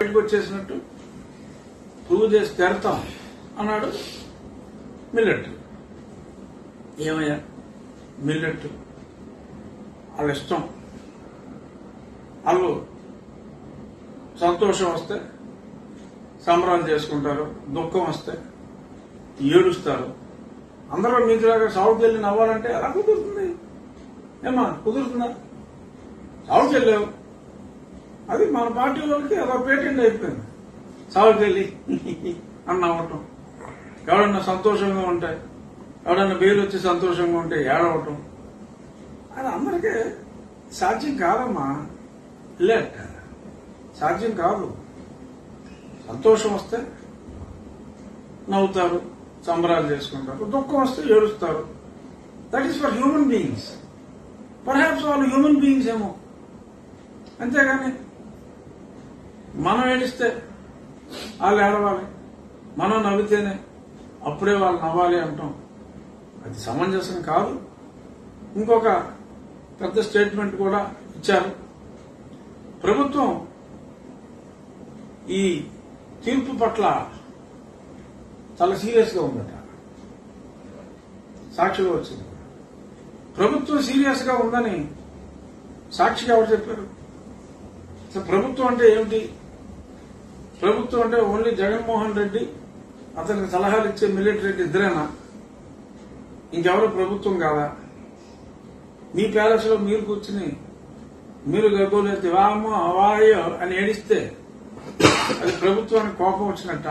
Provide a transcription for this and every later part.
బయటకు వచ్చేసినట్టు ప్రూవ్ చేసి తెరతాం అన్నాడు మిల్లెట్ ఏమయ్యా మిల్లెట్ వాళ్ళ ఇష్టం వాళ్ళు సంతోషం వస్తే సంబరాలు చేసుకుంటారు దుఃఖం వస్తే ఏడుస్తారు అందరూ మీకులాగా సాగుకి వెళ్ళి నవ్వాలంటే ఎలా కుదురుతుంది ఏమా కుదురుతుందా సాగుకి వెళ్ళావు అది మన పార్టీ వాళ్ళకి అలా పేటెంట్ అయిపోయింది సాగుకి వెళ్ళి అని నవ్వటం ఎవడన్నా సంతోషంగా ఉంటే ఎవడన్నా బేలు వచ్చి సంతోషంగా ఉంటే ఏడవటం అది అందరికీ సాధ్యం కాదమ్మా లేట్ సాధ్యం కాదు సంతోషం వస్తే నవ్వుతారు సంబరాలు చేసుకుంటారు దుఃఖం వస్తే ఏడుస్తారు that is for human beings perhaps వాళ్ళు హ్యూమన్ బీయింగ్స్ ఏమో అంతేగాని మనం ఏడిస్తే వాళ్ళు ఏడవాలి మనం నవ్వితేనే అప్పుడే వాళ్ళు నవ్వాలి అంటాం అది సమంజసం కాదు ఇంకొక పెద్ద స్టేట్మెంట్ కూడా ఇచ్చారు ప్రభుత్వం ఈ తీర్పు పట్ల చాలా సీరియస్ గా ఉందట సాక్షిగా వచ్చింది ప్రభుత్వం సీరియస్ గా ఉందని సాక్షిగా ఎవరు చెప్పారు అసలు ప్రభుత్వం అంటే ఏమిటి ప్రభుత్వం అంటే ఓన్లీ జగన్మోహన్ రెడ్డి అతనికి సలహాలు ఇచ్చే మిలిటరీ రెడ్డి ఇద్దరేనా ఇంకెవరు ప్రభుత్వం కాదా మీ ప్యాలెస్ లో మీరు కూర్చుని మీరు గగ్గోలేస్తే వామో అవాయో అని ఏడిస్తే అది ప్రభుత్వానికి కోపం వచ్చినట్ట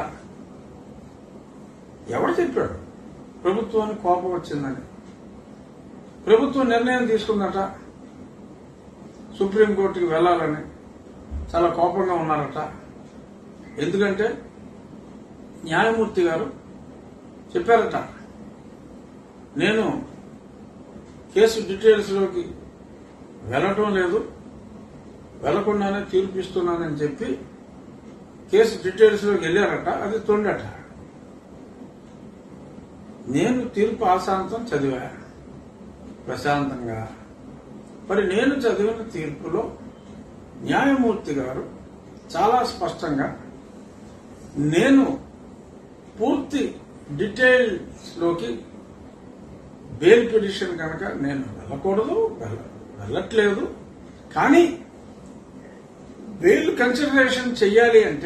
ఎవడు చెప్పాడు ప్రభుత్వానికి కోపం వచ్చిందని ప్రభుత్వం నిర్ణయం తీసుకుందట సుప్రీంకోర్టుకి వెళ్లాలని చాలా కోపంగా ఉన్నారట ఎందుకంటే న్యాయమూర్తి గారు చెప్పారట నేను కేసు డీటెయిల్స్ లోకి వెళ్ళటం లేదు వెళ్లకుండానే తీర్పు ఇస్తున్నానని చెప్పి కేసు డీటెయిల్స్ లోకి వెళ్ళారట అది తొండట నేను తీర్పు ఆశాంతం చదివా ప్రశాంతంగా మరి నేను చదివిన తీర్పులో న్యాయమూర్తి గారు చాలా స్పష్టంగా నేను పూర్తి డీటెయిల్స్ లోకి బెయిల్ పిటిషన్ కనుక నేను వెళ్ళకూడదు వెళ్ళ- వెళ్ళట్లేదు కానీ బెయిల్ కన్సిడరేషన్ చెయ్యాలి అంటే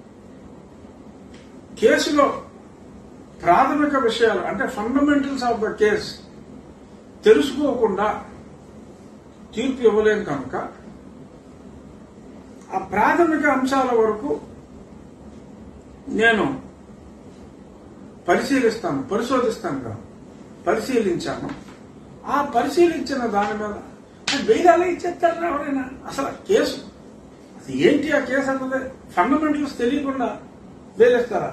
కేసులో ప్రాథమిక విషయాలు అంటే ఫండమెంటల్స్ ఆఫ్ ద కేస్ తెలుసుకోకుండా తీర్పు ఇవ్వలేను కనుక ఆ ప్రాథమిక అంశాల వరకు నేను పరిశీలిస్తాను పరిశోధిస్తాను కాదు పరిశీలించాను ఆ పరిశీలించిన దాని మీద బెయిల్ అలా ఇచ్చేస్తారు ఎవరైనా అసలు ఆ కేసు అది ఏంటి ఆ కేసు అన్నది ఫండమెంటల్స్ తెలియకుండా బెయిల్ ఇస్తారా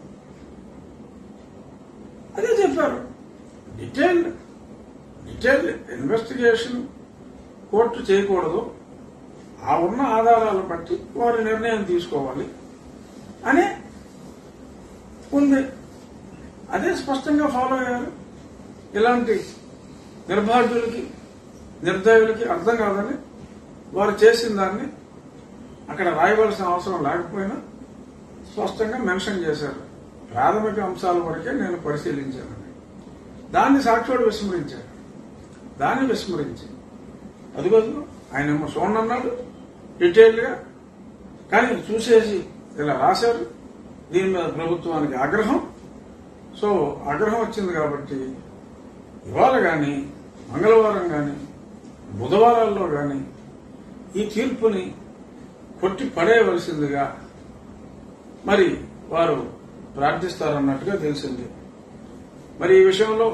అదే చెప్పారు డీటెయిల్డ్ డీటెయిల్డ్ ఇన్వెస్టిగేషన్ కోర్టు చేయకూడదు ఆ ఉన్న ఆధారాలను బట్టి వారి నిర్ణయం తీసుకోవాలి అని ఉంది అదే స్పష్టంగా ఫాలో అయ్యారు ఇలాంటి నిర్భాగ్యులకి నిర్దయులకి అర్థం కాదని వారు చేసిన దాన్ని అక్కడ రాయవలసిన అవసరం లేకపోయినా స్పష్టంగా మెన్షన్ చేశారు ప్రాథమిక అంశాల వరకే నేను పరిశీలించానని దాన్ని సాక్షుడు విస్మరించారు దాన్ని విస్మరించి అదిగో ఆయన ఏమో చూడండి అన్నాడు డీటెయిల్ గా కానీ చూసేసి ఇలా రాశారు దీని మీద ప్రభుత్వానికి ఆగ్రహం సో ఆగ్రహం వచ్చింది కాబట్టి ఇవాళ గాని మంగళవారం గాని బుధవారాల్లో గాని ఈ తీర్పుని కొట్టి పడేయవలసిందిగా మరి వారు ప్రార్థిస్తారన్నట్టుగా తెలిసింది మరి ఈ విషయంలో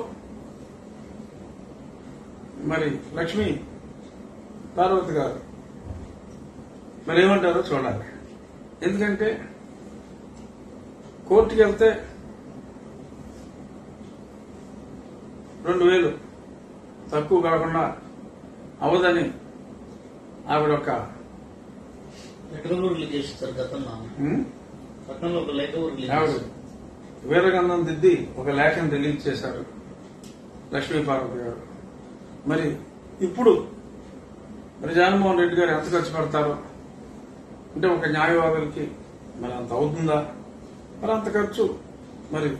మరి లక్ష్మి పార్వతి గారు మరి ఏమంటారో చూడాలి ఎందుకంటే కోర్టుకి వెళ్తే రెండు వేలు తక్కువ కాకుండా అవదని ఆవిడ ఒక లెటర్ కూడా రిలీజ్ చేస్తారు గతంలో ఉమ్, పట్టణంలో ఒక లేఖ కూడా రిలీజ్ ఆవిడ చేశారు. వీరగంధం దిద్ది ఒక లేఖను రిలీజ్ చేశారు లక్ష్మీ పార్వతి గారు మరి ఇప్పుడు మరి జగన్మోహన్ రెడ్డి గారు ఎంత ఖర్చు పెడతారో అంటే ఒక న్యాయవాదులకి మరి అంత అవుతుందా మరి అంత ఖర్చు మరి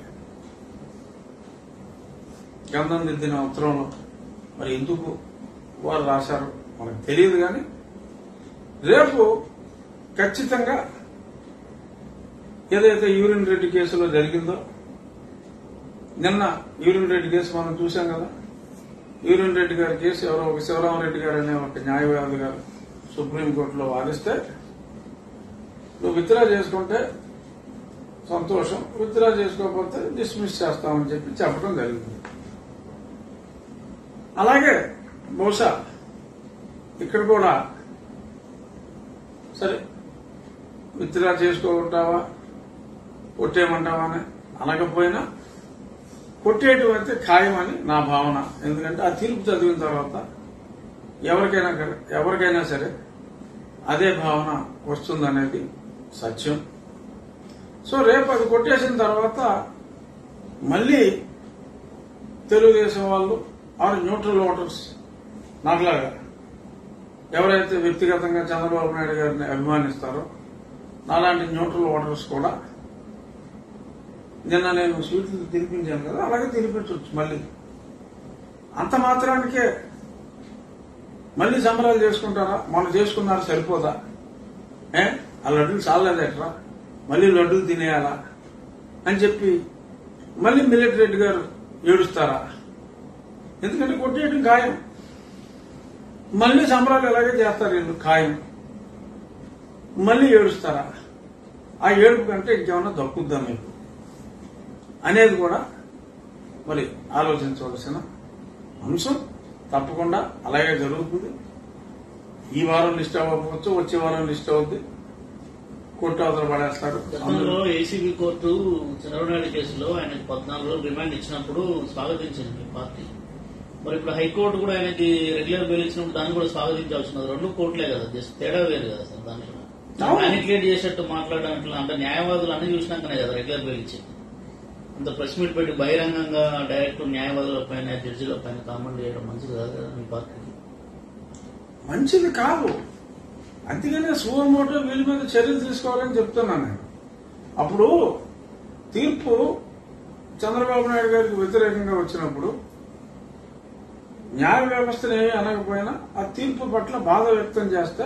గంధం దిద్దిన ఉత్తరంలో మరి ఎందుకు వారు రాశారు మనకు తెలియదు కానీ రేపు ఖచ్చితంగా ఏదైతే యూరిన్ రెడ్డి కేసులో జరిగిందో నిన్న యూరిన్ రెడ్డి కేసు మనం చూశాం కదా యూరిన్ రెడ్డి గారి కేసు ఎవరో ఒక శివరామరెడ్డి గారు అనే ఒక న్యాయవాది గారు సుప్రీంకోర్టులో వాదిస్తే నువ్వు విత్డ్రా చేసుకుంటే సంతోషం విత్డ్రా చేసుకోకపోతే డిస్మిస్ చేస్తామని చెప్పి చెప్పడం జరిగింది అలాగే బహుశా ఇక్కడ కూడా సరే విత్డ్రా చేసుకోమంటావా కొట్టేయమంటావా అని అనకపోయినా కొట్టేయటం అయితే ఖాయమని నా భావన ఎందుకంటే ఆ తీర్పు చదివిన తర్వాత ఎవరికైనా కర- ఎవరికైనా సరే అదే భావన వస్తుందనేది సత్యం సో రేపు అది కొట్టేసిన తర్వాత మళ్ళీ తెలుగుదేశం వాళ్ళు ఆరు న్యూట్రల్ ఓటర్స్ నాకులాగా ఎవరైతే వ్యక్తిగతంగా చంద్రబాబు నాయుడు గారిని అభిమానిస్తారో నాలాంటి న్యూట్రల్ ఓటర్స్ కూడా నిన్న నేను స్వీట్లు తినిపించాను కదా అలాగే తినిపించవచ్చు మళ్ళీ అంత మాత్రానికే మళ్ళీ సంబరాలు చేసుకుంటారా మొన్న చేసుకున్నారు సరిపోదా ఏ ఆ లడ్డూలు చాలేదట్రా మళ్ళీ లడ్డూలు తినేయాలా అని చెప్పి మళ్ళీ మిల్లెట్ రెడ్డి గారు ఏడుస్తారా ఎందుకంటే కొట్టేయడం ఖాయం మళ్ళీ సంబరాలు ఎలాగే చేస్తారు వీళ్ళు ఖాయం మళ్ళీ ఏడుస్తారా ఆ ఏడుపు కంటే ఇంకేమన్నా దక్కుద్దా మీకు అనేది కూడా మరి ఆలోచించవలసిన అంశం తప్పకుండా అలాగే జరుగుతుంది ఈ వారం లిస్ట్ అవ్వకపోవచ్చు వచ్చే వారం లిస్ట్ అవుద్ది కోర్టు అవతల పడేస్తారు గతంలో ఏసీబీ కోర్టు చంద్రబాబు నాయుడు కేసులో ఆయనకి పద్నాలుగు రోజులు రిమాండ్ ఇచ్చినప్పుడు స్వాగతించింది మీ పార్టీ మరి ఇప్పుడు హైకోర్టు కూడా ఆయనకి రెగ్యులర్ బెయిల్ ఇచ్చినప్పుడు దాన్ని కూడా స్వాగతించాల్సినది రెండు కోర్టులే కదా జస్ట్ తేడా వేరు కదా సార్ దాంట్లో అవును. మ్యానిపులేట్ చేసేట్టు మాట్లాడడం అంటే న్యాయవాదులు అన్ని చూసినాకనే కదా రెగ్యులర్ బెయిల్ ఇచ్చింది అంత ప్రెస్ మీట్ పెట్టి బహిరంగంగా డైరెక్ట్ న్యాయవాదుల పైన జడ్జిల పైన కామెంట్ చేయడం మంచిది కాదు కదా మీ పార్టీకి మంచిది కాదు అందుకనే సువమోటో వీళ్ళ మీద చర్యలు తీసుకోవాలని చెప్తున్నాను నేను అప్పుడు తీర్పు చంద్రబాబు నాయుడు గారికి వ్యతిరేకంగా వచ్చినప్పుడు న్యాయ వ్యవస్థను ఏమీ అనకపోయినా ఆ తీర్పు పట్ల బాధ వ్యక్తం చేస్తే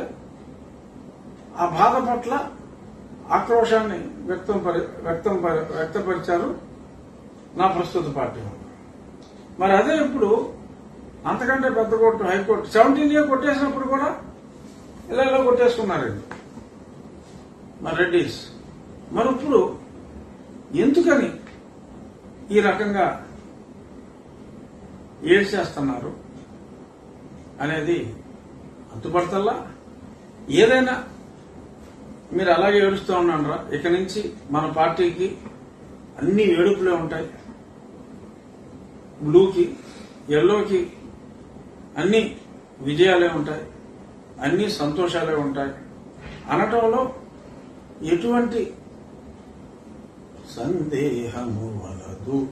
ఆ బాధ పట్ల ఆక్రోశాన్ని వ్యక్తం పరి- వ్యక్తం పరి- వ్యక్తపరిచారు నా ప్రస్తుత పార్టీ వాళ్ళు మరి అదే ఇప్పుడు అంతకంటే పెద్ద కోర్టు హైకోర్టు సెవెంటీన్ ఇయర్ కొట్టేసినప్పుడు కూడా ఇలా ఇలా కొట్టేసుకున్నారు వీళ్ళు. మరి రెడ్డిస్ మరి ఇప్పుడు ఎందుకని ఈ రకంగా ఏడ్ చేస్తున్నారు అనేది అంతుపడతల్లా ఏదైనా మీరు అలాగే ఏడుస్తూ ఉన్నారా ఇక నుంచి మన పార్టీకి అన్ని ఏడుపులే ఉంటాయి బ్లూకి ఎల్లోకి అన్ని విజయాలే ఉంటాయి అన్ని సంతోషాలే ఉంటాయి అనటంలో ఎటువంటి సందేహము వలదు